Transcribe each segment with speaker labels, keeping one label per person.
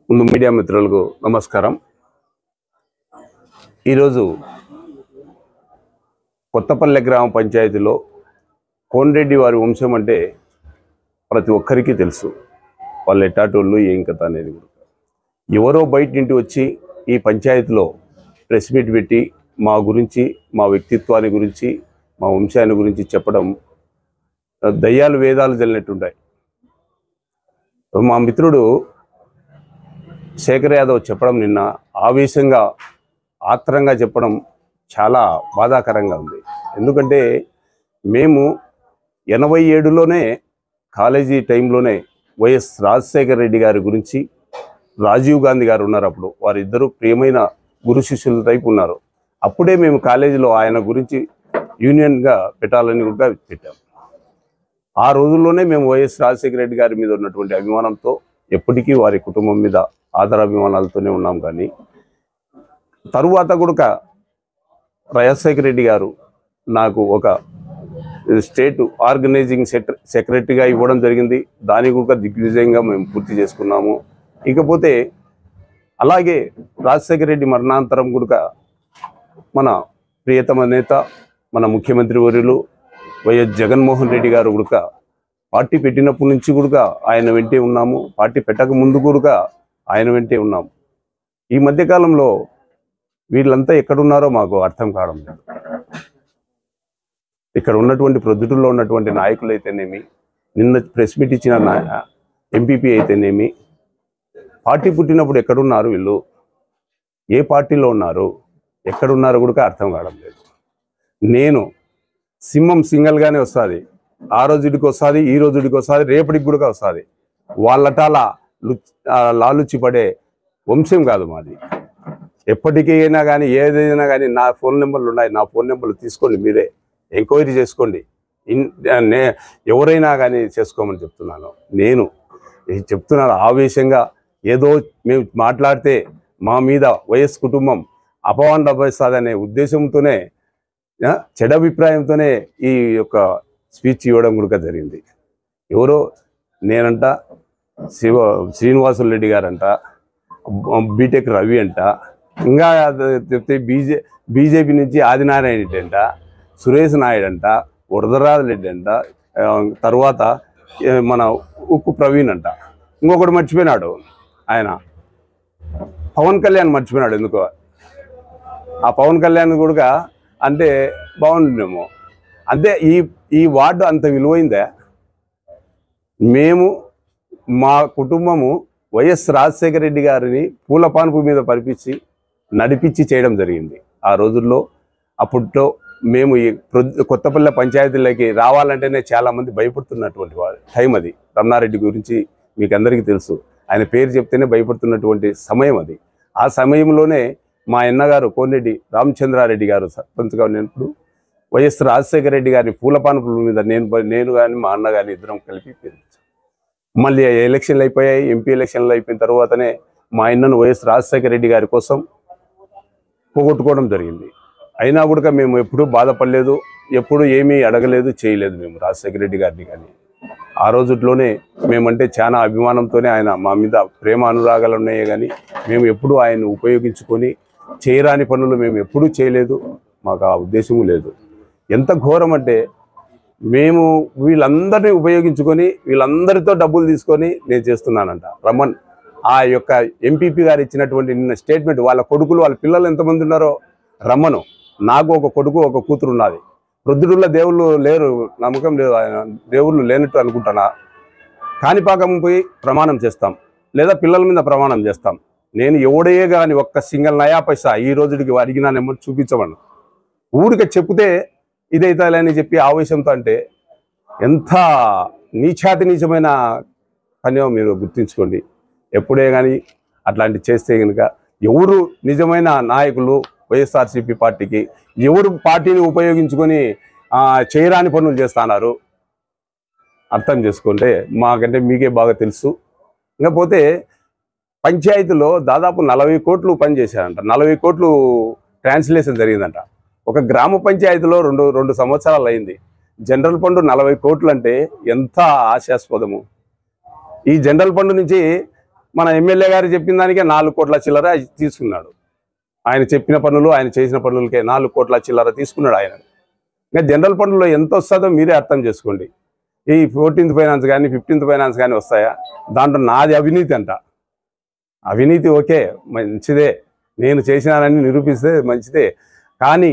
Speaker 1: ముందు మీడియా మిత్రులకు నమస్కారం ఈరోజు కొత్తపల్లె గ్రామ పంచాయతీలో కోన్రెడ్డి వారి వంశం అంటే ప్రతి ఒక్కరికి తెలుసు వాళ్ళు ఎట్టాటోళ్ళు ఏం కథ అనేది కూడా ఎవరో బయట నుండి వచ్చి ఈ పంచాయతీలో ప్రెస్ మీట్ పెట్టి మా గురించి మా వ్యక్తిత్వాన్ని గురించి మా వంశాన్ని గురించి చెప్పడం దయ్యాలు వేదాలు జల్లినట్టుంటాయి మా మిత్రుడు శేఖర్ యాదవ్ చెప్పడం నిన్న ఆవేశంగా ఆత్రంగా చెప్పడం చాలా బాధాకరంగా ఉంది ఎందుకంటే మేము ఎనభై ఏడులోనే కాలేజీ టైంలోనే వైఎస్ రాజశేఖర రెడ్డి గారి గురించి రాజీవ్ గాంధీ గారు ఉన్నారు అప్పుడు వారిద్దరూ ప్రియమైన గురు శిష్యుల టైపు ఉన్నారు అప్పుడే మేము కాలేజీలో ఆయన గురించి యూనియన్గా పెట్టాలని కూడా పెట్టాం ఆ రోజుల్లోనే మేము వైఎస్ రాజశేఖర రెడ్డి గారి మీద ఉన్నటువంటి అభిమానంతో ఎప్పటికీ వారి కుటుంబం మీద ఆదరాభిమానాలతోనే ఉన్నాం కానీ తరువాత కూడా రాజశేఖర రెడ్డి గారు నాకు ఒక స్టేట్ ఆర్గనైజింగ్ సెక్ర సెక్రటరీగా ఇవ్వడం జరిగింది దాన్ని కూడా దిగ్విజయంగా మేము పూర్తి చేసుకున్నాము ఇకపోతే అలాగే రాజశేఖర రెడ్డి మరణాంతరం కూడా మన ప్రియతమ నేత మన ముఖ్యమంత్రి వర్యులు వైఎస్ జగన్మోహన్ రెడ్డి గారు కూడా పార్టీ పెట్టినప్పటి నుంచి కూడా ఆయన వెంటే ఉన్నాము పార్టీ పెట్టక ముందు కూడా ఆయన వెంటే ఉన్నాము ఈ మధ్యకాలంలో వీళ్ళంతా ఎక్కడున్నారో మాకు అర్థం కావడం లేదు ఇక్కడ ఉన్నటువంటి ప్రొద్దుటూరులో ఉన్నటువంటి నాయకులు అయితేనేమి నిన్న ప్రెస్ మీట్ ఇచ్చిన నా ఎంపీపీ అయితేనేమి పార్టీ పుట్టినప్పుడు ఎక్కడున్నారు వీళ్ళు ఏ పార్టీలో ఉన్నారు ఎక్కడున్నారో కూడా అర్థం కావడం లేదు నేను సింహం సింగల్గానే వస్తుంది ఆ రోజుడికి వస్తుంది ఈ రోజుడికి వస్తుంది రేపటికి కూడా వస్తుంది వాళ్ళటాల లాలుచి పడే వంశం కాదు మాది ఎప్పటికైనా కానీ ఏదైనా కానీ నా ఫోన్ నెంబర్లు ఉన్నాయి నా ఫోన్ నెంబర్లు తీసుకోండి మీరే ఎంక్వైరీ చేసుకోండి ఇన్ నే ఎవరైనా కానీ చేసుకోమని చెప్తున్నాను నేను ఇది చెప్తున్నాను ఆవేశంగా ఏదో మేము మాట్లాడితే మా మీద వైఎస్ కుటుంబం అపవాన్ అనే ఉద్దేశంతోనే ఆ, చెడ అభిప్రాయంతోనే ఈ యొక్క స్పీచ్ ఇవ్వడం కూడా జరిగింది ఎవరో నేనంట శివ శ్రీనివాసులు రెడ్డి గారంట బీటెక్ రవి అంట ఇంకా అది చెప్తే బీజే బీజేపీ నుంచి ఆదినారాయణ రెడ్డి అంట సురేష్ నాయుడు అంట వరదరాజు రెడ్డి అంట ఆ, తర్వాత ఏ, మన ఉక్కు ప్రవీణ్ అంట ఇంకొకటి మర్చిపోయినాడు ఆయన పవన్ కళ్యాణ్ మర్చిపోయినాడు ఎందుకో ఆ పవన్ కళ్యాణ్ కూడా అంటే బాగుండేమో అంతే ఈ ఈ వార్డు అంత విలువైందే మేము మా కుటుంబము వైఎస్ రాజశేఖర రెడ్డి గారిని పూల పానుపు మీద పరిపించి నడిపించి చేయడం జరిగింది ఆ రోజుల్లో అప్పట్లో మేము ఈ ప్రొద్- కొత్తపల్లె పంచాయతీలకి రావాలంటేనే చాలామంది భయపడుతున్నటువంటి వారు టైం అది రమణారెడ్డి గురించి మీకు అందరికీ తెలుసు ఆయన పేరు చెప్తేనే భయపడుతున్నటువంటి సమయం అది ఆ సమయంలోనే మా అన్నగారు కోనరెడ్డి రామచంద్రారెడ్డి గారు సర్పంచ్గా ఉన్నప్పుడు వైఎస్ రాజశేఖర రెడ్డి గారిని పూలపానుపుల మీద నేను నేను కానీ మా అన్న కానీ ఇద్దరం కలిపి పిలిచాం మళ్ళీ ఎలక్షన్లు అయిపోయాయి ఎంపీ ఎలక్షన్లు అయిపోయిన తర్వాతనే మా అన్నను వైఎస్ రాజశేఖర రెడ్డి గారి కోసం పోగొట్టుకోవడం జరిగింది అయినా కూడా మేము ఎప్పుడూ బాధపడలేదు ఎప్పుడు ఏమీ అడగలేదు చేయలేదు మేము రాజశేఖర రెడ్డి గారిని కానీ ఆ రోజుట్లోనే మేమంటే చాలా అభిమానంతోనే ఆయన మా మీద ప్రేమ అనురాగాలు ఉన్నాయి కానీ మేము ఎప్పుడూ ఆయన ఉపయోగించుకొని చేయరాని పనులు మేము ఎప్పుడూ చేయలేదు మాకు ఆ ఉద్దేశము లేదు ఎంత ఘోరం అంటే మేము వీళ్ళందరినీ ఉపయోగించుకొని వీళ్ళందరితో డబ్బులు తీసుకొని నేను చేస్తున్నానంట రమన్ ఆ యొక్క ఎంపీపీ గారు ఇచ్చినటువంటి నిన్న స్టేట్మెంట్ వాళ్ళ కొడుకులు వాళ్ళ పిల్లలు ఎంతమంది ఉన్నారో రమ్మను నాకు ఒక కొడుకు ఒక కూతురు ఉన్నది వృద్ధుడుల దేవుళ్ళు లేరు నమ్మకం లేదు ఆయన దేవుళ్ళు లేనట్టు అనుకుంటానా కాణిపాకం పోయి ప్రమాణం చేస్తాం లేదా పిల్లల మీద ప్రమాణం చేస్తాం నేను ఎవడే కానీ ఒక్క సింగిల్ నయా పైసా ఈ రోజుడికి అడిగినా నెంబర్ చూపించమను ఊరికే చెప్తే ఇదైతే అని చెప్పి ఆవేశంతో అంటే ఎంత నీచాతి నీచమైన పని మీరు గుర్తుంచుకోండి ఎప్పుడే కానీ అట్లాంటి చేస్తే కనుక ఎవరు నిజమైన నాయకులు వైఎస్ఆర్సీపీ పార్టీకి ఎవరు పార్టీని ఉపయోగించుకొని ఆ, చేయరాని పనులు చేస్తున్నారు అర్థం చేసుకుంటే మాకంటే మీకే బాగా తెలుసు ఇంకపోతే పంచాయతీలో దాదాపు నలభై కోట్లు పనిచేశారంట నలభై కోట్లు ట్రాన్స్లేషన్ జరిగిందంట ఒక గ్రామ పంచాయతీలో రెండు రెండు సంవత్సరాలు అయింది జనరల్ ఫండ్ నలభై కోట్లు అంటే ఎంత ఆశాస్పదము ఈ జనరల్ ఫండ్ నుంచి మన ఎమ్మెల్యే గారు చెప్పిన దానికే నాలుగు కోట్ల చిల్లర తీసుకున్నాడు ఆయన చెప్పిన పనులు ఆయన చేసిన పనులకే నాలుగు కోట్ల చిల్లర తీసుకున్నాడు ఆయన ఇంకా జనరల్ పనుల్లో ఎంత వస్తుందో మీరే అర్థం చేసుకోండి ఈ ఫోర్టీన్త్ ఫైనాన్స్ కానీ ఫిఫ్టీన్త్ ఫైనాన్స్ కానీ వస్తాయా దాంట్లో నాది అవినీతి అంట అవినీతి ఓకే మంచిదే నేను చేసినానని నిరూపిస్తే మంచిదే కానీ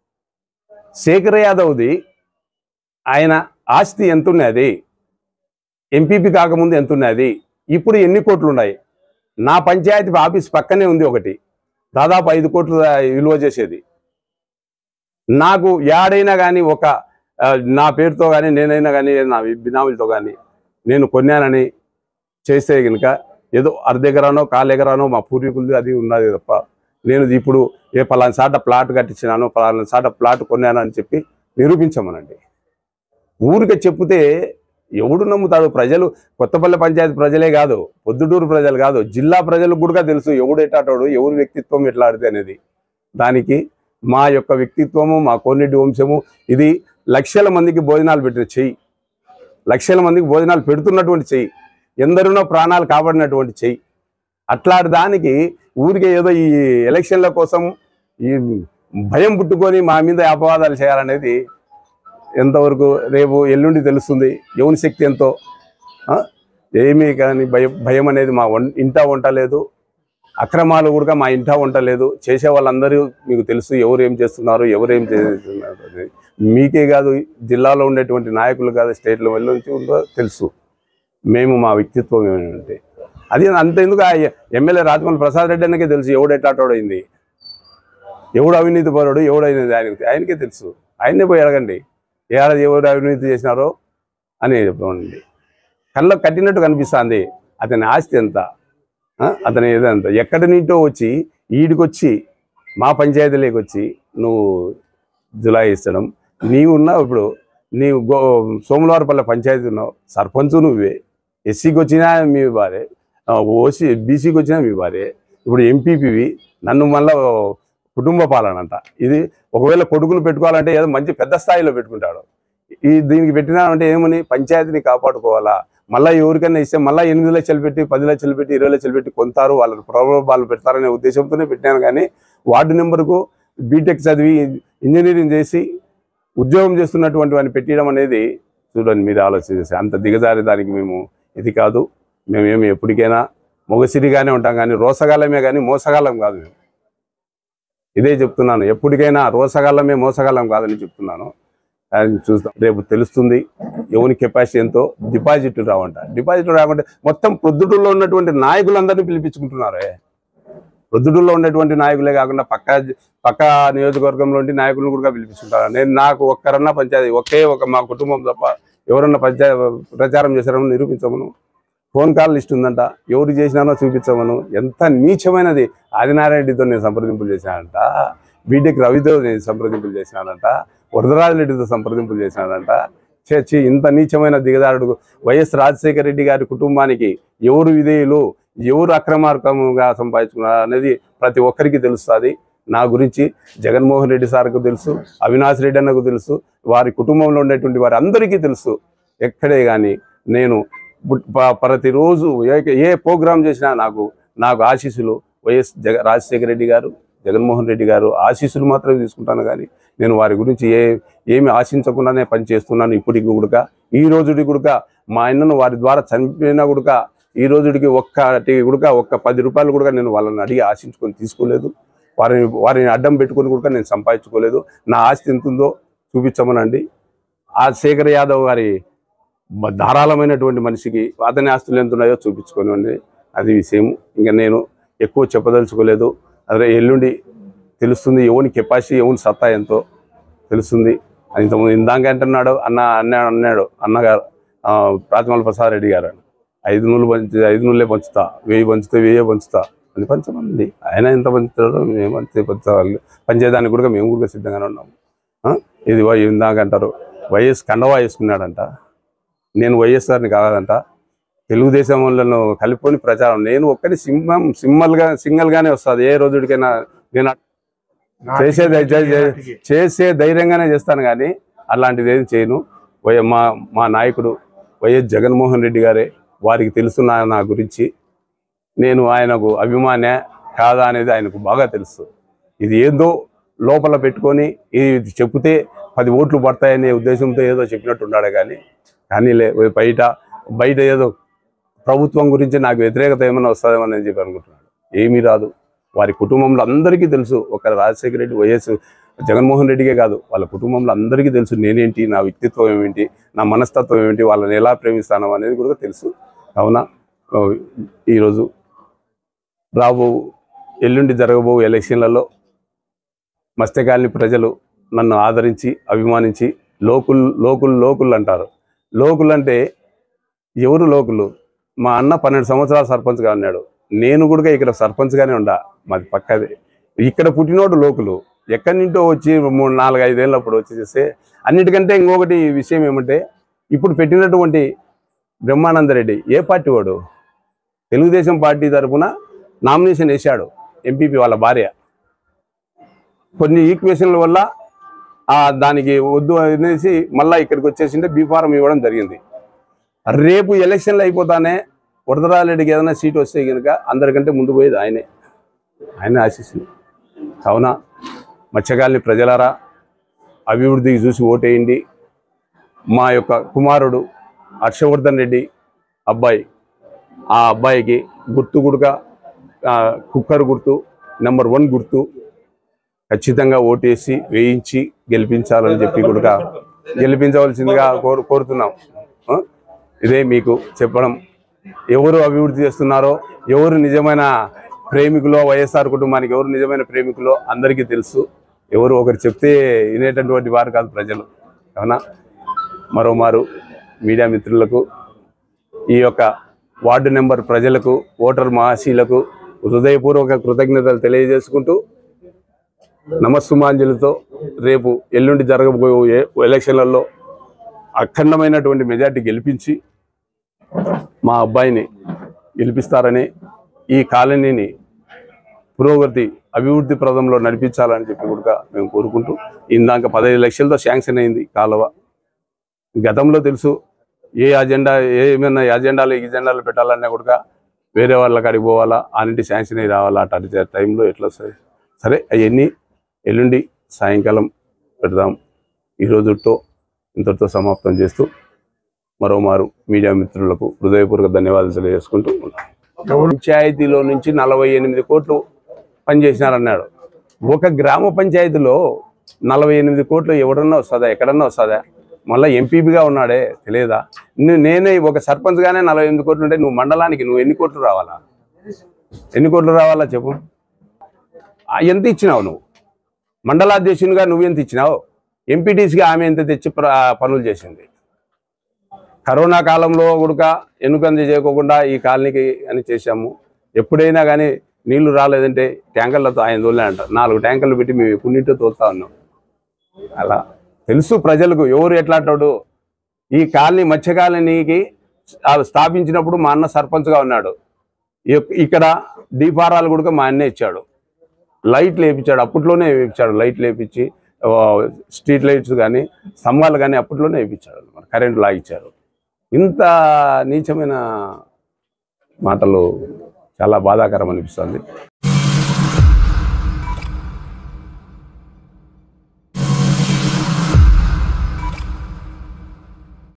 Speaker 1: శేఖర్ యాదవ్ది ఆయన ఆస్తి ఎంత ఉన్నది ఎంపీపీ కాకముందు ఎంత ఉన్నది ఇప్పుడు ఎన్ని కోట్లు ఉన్నాయి నా పంచాయతీ ఆఫీస్ పక్కనే ఉంది ఒకటి దాదాపు ఐదు కోట్లు విలువ చేసేది నాకు యాడైనా కానీ ఒక ఆ, నా పేరుతో కానీ నేనైనా కానీ నా బినాములతో కానీ నేను కొన్నానని చేస్తే కనుక ఏదో అర్ధ ఎకరానో కాలు ఎకరానో మా పూర్వీకులది అది ఉన్నది తప్ప నేను ఇప్పుడు ఏ పలానా సాట ప్లాట్ కట్టించినాను పలానా సాట ప్లాట్ కొన్నాను అని చెప్పి నిరూపించమనండి ఊరికే చెప్తే ఎవడు నమ్ముతాడు ప్రజలు కొత్తపల్లి పంచాయతీ ప్రజలే కాదు పొద్దుటూరు ప్రజలు కాదు జిల్లా ప్రజలకు కూడా తెలుసు ఎవడు ఎట్లాటాడు ఎవరి వ్యక్తిత్వం ఎట్లాడితే అనేది దానికి మా యొక్క వ్యక్తిత్వము మా కోన్రెడ్డి వంశము ఇది లక్షల మందికి భోజనాలు పెట్టిన చెయ్యి లక్షల మందికి భోజనాలు పెడుతున్నటువంటి చెయ్యి ఎందరినో ప్రాణాలు కాపాడినటువంటి చెయ్యి అట్లాంటి దానికి ఊరికే ఏదో ఈ ఎలక్షన్ల కోసం ఈ భయం పుట్టుకొని మా మీద అపవాదాలు చేయాలనేది ఎంతవరకు రేపు ఎల్లుండి తెలుస్తుంది ఎవని శక్తి ఎంతో ఆ? ఏమీ కానీ భయం భయం అనేది మా వం ఇంటా వంట లేదు అక్రమాలు కూడా మా ఇంటా వంట లేదు చేసే వాళ్ళందరూ మీకు తెలుసు ఎవరు ఏం చేస్తున్నారు ఎవరు ఏం చేస్తున్నారు అనేది. మీకే కాదు జిల్లాలో ఉండేటువంటి నాయకులు కాదు స్టేట్ లెవెల్ నుంచి ఉందో తెలుసు మేము మా వ్యక్తిత్వం ఏమంటే అది అంతెందుకు ఆ ఎమ్మెల్యే రాజమౌళి ప్రసాద్ రెడ్డి అన్నకే తెలుసు ఎవడు ఎట్లాటోడైంది ఎవడు అవినీతి పరుడు ఎవడైనది ఆయనకి ఆయనకే తెలుసు ఆయన్నే పోయి అడగండి ఏడ ఎవరు అవినీతి చేసినారో అని చెప్పండి కళ్ళకు కట్టినట్టు కనిపిస్తుంది అతని ఆస్తి ఎంత ఆ? అతని ఏదంత ఎక్కడి నుంటో వచ్చి ఈడికొచ్చి మా పంచాయతీలోకి వచ్చి నువ్వు జులాయిస్తడం నీవు ఉన్నావు ఇప్పుడు నీవు గో సోమవారపల్లె పంచాయతీ ఉన్నావు సర్పంచ్ నువ్వే ఎస్సీకి వచ్చినా మీ వారే ఆ, ఓసీ బీసీకి వచ్చినా మీ వారే ఇప్పుడు ఎంపీపీవి నన్ను మళ్ళా కుటుంబ పాలన అంట ఇది ఒకవేళ కొడుకును పెట్టుకోవాలంటే ఏదో మంచి పెద్ద స్థాయిలో పెట్టుకుంటాడు ఈ దీనికి పెట్టినామంటే ఏమని పంచాయతీని కాపాడుకోవాలా మళ్ళీ ఎవరికైనా ఇస్తే మళ్ళీ ఎనిమిది లక్షలు పెట్టి పది లక్షలు పెట్టి ఇరవై లక్షలు పెట్టి కొంటారు వాళ్ళ ప్రలోభాలు పెడతారనే ఉద్దేశంతోనే పెట్టినాను కానీ వార్డు నెంబర్కు బీటెక్ చదివి ఇంజనీరింగ్ చేసి ఉద్యోగం చేస్తున్నటువంటి వాడిని పెట్టడం అనేది చూడండి మీరు ఆలోచన చేసి అంత దిగజారి దానికి మేము ఇది కాదు మేము ఏమి ఎప్పటికైనా మొగసిరిగానే ఉంటాం కానీ రోసగాలమే కానీ మోసగాలం కాదు మేము ఇదే చెప్తున్నాను ఎప్పటికైనా రోసగాలమే మోసగాలం కాదని చెప్తున్నాను అది చూస్తాం రేపు తెలుస్తుంది ఎవరి కెపాసిటీ ఎంతో డిపాజిట్ రావంట డిపాజిట్ రాకుంటే మొత్తం ప్రొద్దుటూరులో ఉన్నటువంటి నాయకులందరినీ పిలిపించుకుంటున్నారే ప్రొద్దుటూరులో ఉన్నటువంటి నాయకులే కాకుండా పక్క పక్క నియోజకవర్గంలో ఉండి నాయకులను కూడా పిలిపించుకుంటారు నేను నాకు ఒక్కరన్నా పంచాయతీ ఒకే ఒక మా కుటుంబం తప్ప ఎవరన్నా పంచాయ ప్రచారం చేశారని నిరూపించమను ఫోన్ కాల్ లిస్ట్ ఉందంట ఎవరు చేసినానో చూపించమను ఎంత నీచమైనది ఆదినారాయణరెడ్డితో నేను సంప్రదింపులు చేశానంట బీటెక్ రవితో నేను సంప్రదింపులు చేసినానంట వరదరాజరెడ్డితో సంప్రదింపులు చేసినానంట చేర్చి ఇంత నీచమైన దిగదారుడు వైఎస్ రాజశేఖర రెడ్డి గారి కుటుంబానికి ఎవరు విధేయులు ఎవరు అక్రమార్కంగా సంపాదించుకున్నారు అనేది ప్రతి ఒక్కరికి తెలుస్తుంది నా గురించి జగన్మోహన్ రెడ్డి సార్కు తెలుసు అవినాష్ రెడ్డి అన్నకు తెలుసు వారి కుటుంబంలో ఉండేటువంటి వారి అందరికీ తెలుసు ఎక్కడే కానీ నేను బుట్- ప- ప్రతిరోజు ఏ ఏ ప్రోగ్రాం చేసినా నాకు నాకు ఆశీస్సులు వైఎస్ జగ రాజశేఖర రెడ్డి గారు జగన్మోహన్ రెడ్డి గారు ఆశీస్సులు మాత్రమే తీసుకుంటాను కానీ నేను వారి గురించి ఏ ఏమి ఆశించకుండానే పని చేస్తున్నాను ఇప్పటికి కూడా ఈ రోజుకి కూడా మా అన్నను వారి ద్వారా చనిపోయినా కూడా ఈ రోజుకి ఒక్కటి కూడా ఒక్క పది రూపాయలు కూడా నేను వాళ్ళని అడిగి ఆశించుకొని తీసుకోలేదు వారిని వారిని అడ్డం పెట్టుకొని కూడా నేను సంపాదించుకోలేదు నా ఆస్తి ఎంత ఉందో చూపించమనండి ఆ శేఖర్ యాదవ్ గారి బ- ధారాళమైనటువంటి మనిషికి అతని ఆస్తులు ఎంత ఉన్నాయో చూపించుకోనివ్వండి అది విషయం ఇంకా నేను ఎక్కువ చెప్పదలుచుకోలేదు అదే ఎల్లుండి తెలుస్తుంది ఎవని కెపాసిటీ ఎవని సత్తా ఎంతో తెలుస్తుంది అని ఇంతకుముందు ఇందాక అంటున్నాడు అన్న అన్న అన్నాడు అన్నగారు ఆ, ప్రాతిమల ప్రసాద్ రెడ్డి గారు అని. ఐదు నూలు పంచి ఐదు నూళ్ళే పంచుతా వెయ్యి పంచితే వెయ్యే పంచుతా అని పంచమండి ఆయన ఎంత పంచుతాడో మేము అంతే పంచాలి పంచేదానికి కూడా మేము కూడా సిద్ధంగానే ఉన్నాము ఆ? ఇది వై- ఇందాక అంటారు వైఎస్ కండవా వేసుకున్నాడంట నేను వైఎస్ఆర్ని కాదంట తెలుగుదేశం వాళ్ళను కలుపుకొని ప్రచారం నేను ఒక్కరి సింహం సింహల్గా సింగల్గానే వస్తుంది ఏ రోజుడికైనా నేను చేసే ధై- చే- చే- చేసే ధైర్యంగానే చేస్తాను కానీ అలాంటిది ఏది చేయను వై మా మా నాయకుడు వైఎస్ జగన్మోహన్ రెడ్డి గారే వారికి తెలుసు నా నా గురించి నేను ఆయనకు అభిమానే కాదా అనేది ఆయనకు బాగా తెలుసు ఇది ఏందో లోపల పెట్టుకొని ఇది చెప్తే పది ఓట్లు పడతాయనే ఉద్దేశంతో ఏదో చెప్పినట్టు ఉన్నాడు కానీ కానీ లే బయట బయట ఏదో ప్రభుత్వం గురించి నాకు వ్యతిరేకత ఏమైనా వస్తుందేమని చెప్పి అనుకుంటున్నాడు ఏమీ రాదు వారి కుటుంబంలో అందరికీ తెలుసు ఒక రాజశేఖర రెడ్డి వైఎస్ జగన్మోహన్ రెడ్డికే కాదు వాళ్ళ కుటుంబంలో అందరికీ తెలుసు నేనేంటి నా వ్యక్తిత్వం ఏమిటి నా మనస్తత్వం ఏమిటి వాళ్ళని ఎలా ప్రేమిస్తాను అనేది కూడా తెలుసు కావున ఆ, ఈరోజు రాబో ఎల్లుండి జరగబో ఎలక్షన్లలో మత్స్యకాలని ప్రజలు నన్ను ఆదరించి అభిమానించి లోకుల్ లోకుల్ లోకుల్ అంటారు లోకుల్ అంటే ఎవరు లోకులు మా అన్న పన్నెండు సంవత్సరాలు సర్పంచ్గా ఉన్నాడు నేను కూడా ఇక్కడ సర్పంచ్గానే ఉండా మాది పక్కదే ఇక్కడ పుట్టినోడు లోకులు ఎక్కడి నుంటో వచ్చి మూడు నాలుగు ఐదేళ్ళప్పుడు వచ్చి చేస్తే అన్నిటికంటే ఇంకొకటి విషయం ఏమంటే ఇప్పుడు పెట్టినటువంటి బ్రహ్మానందరెడ్డి ఏ పార్టీ వాడు తెలుగుదేశం పార్టీ తరఫున నామినేషన్ వేశాడు ఎంపీపీ వాళ్ళ భార్య కొన్ని ఈక్వేషన్ల వల్ల ఆ దానికి వద్దు అనేసి మళ్ళీ ఇక్కడికి వచ్చేసింటే బీఫారం ఇవ్వడం జరిగింది రేపు ఎలక్షన్లు అయిపోతానే వరదరారెడ్డికి ఏదైనా సీట్ వస్తే కనుక అందరికంటే ముందు పోయేది ఆయనే ఆయన ఆశిస్తుంది కావున మత్స్యకాలని ప్రజలారా అభివృద్ధికి చూసి ఓటేయండి మా యొక్క కుమారుడు హర్షవర్ధన్ రెడ్డి అబ్బాయి ఆ అబ్బాయికి గుర్తు గుడుగా ఆ, కుక్కర్ గుర్తు నెంబర్ వన్ గుర్తు ఖచ్చితంగా ఓటేసి వేయించి గెలిపించాలని చెప్పి కూడా గెలిపించవలసిందిగా కోరు కోరుతున్నాం ఆ? ఇదే మీకు చెప్పడం ఎవరు అభివృద్ధి చేస్తున్నారో ఎవరు నిజమైన ప్రేమికులో వైఎస్ఆర్ కుటుంబానికి ఎవరు నిజమైన ప్రేమికులో అందరికీ తెలుసు ఎవరు ఒకరు చెప్తే వినేటటువంటి వారు కాదు ప్రజలు అవునా మరోమారు మీడియా మిత్రులకు ఈ యొక్క వార్డు నెంబర్ ప్రజలకు ఓటర్ మహాశీలకు హృదయపూర్వక కృతజ్ఞతలు తెలియజేసుకుంటూ నమస్సుమాంజలితో రేపు ఎల్లుండి జరగబోయే ఎలక్షన్లలో అఖండమైనటువంటి మెజార్టీ గెలిపించి మా అబ్బాయిని గెలిపిస్తారని ఈ కాలనీని పురోగతి అభివృద్ధి ప్రదంలో నడిపించాలని చెప్పి కూడా మేము కోరుకుంటూ ఇందాక పదహైదు లక్షలతో శాంక్షన్ అయింది కాలువ గతంలో తెలుసు ఏ అజెండా ఏమైనా అజెండాలు ఈ అజెండాలు పెట్టాలన్నా కూడా వేరే వాళ్ళ కాడికి పోవాలా ఆనింటి శాంక్షన్ అయ్యి రావాలా అటు టైంలో ఎట్లా వస్తుంది సరే అవన్నీ ఎల్లుండి సాయంకాలం పెడదాం ఈ రోజుతో ఇంతటితో సమాప్తం చేస్తూ మరోమారు మీడియా మిత్రులకు హృదయపూర్వక ధన్యవాదాలు తెలియజేసుకుంటూ ఉన్నాం పంచాయతీలో నుంచి నలభై ఎనిమిది కోట్లు పనిచేసినారన్నాడు ఒక గ్రామ పంచాయతీలో నలభై ఎనిమిది కోట్లు ఎవడన్నా వస్తుందా ఎక్కడన్నా వస్తుందా మళ్ళీ ఎంపీబీగా ఉన్నాడే తెలియదా నే- నేనే ఒక సర్పంచ్గానే నలభై ఎనిమిది కోట్లు ఉంటే నువ్వు మండలానికి నువ్వు ఎన్ని కోట్లు రావాలా ఎన్ని కోట్లు రావాలా చెప్పు ఆ, ఎంత ఇచ్చినావు నువ్వు మండలాధ్యక్షునిగా నువ్వెంత ఇచ్చినావు ఎంపీటీసీగా ఆమె ఎంత తెచ్చి ప్ర- పనులు చేసింది కరోనా కాలంలో కూడా ఎన్నుకంది చేయకోకుండా ఈ కాలనీకి అని చేశాము ఎప్పుడైనా కానీ నీళ్లు రాలేదంటే ట్యాంకర్లతో ఆయన తోలే అంట నాలుగు ట్యాంకర్లు పెట్టి మేము ఎప్పుడింటో తోలుతా ఉన్నాం అలా తెలుసు ప్రజలకు ఎవరు ఎట్లాంటాడు ఈ కాలనీ మత్స్య కాలనీకి ఆ స్థాపించినప్పుడు మా అన్న సర్పంచ్గా ఉన్నాడు ఇక్- ఇక్కడ దీపారాలు కూడా మా అన్నే ఇచ్చాడు లైట్లు వేయించాడు అప్పట్లోనే వేయించాడు లైట్లు వేయించి ఆ, స్ట్రీట్ లైట్స్ కానీ స్తంభాలు కానీ అప్పట్లోనే వేయించాడు అన్నమాట కరెంటు లాగిచ్చారు ఇంత నీచమైన మాటలు చాలా బాధాకరం అనిపిస్తుంది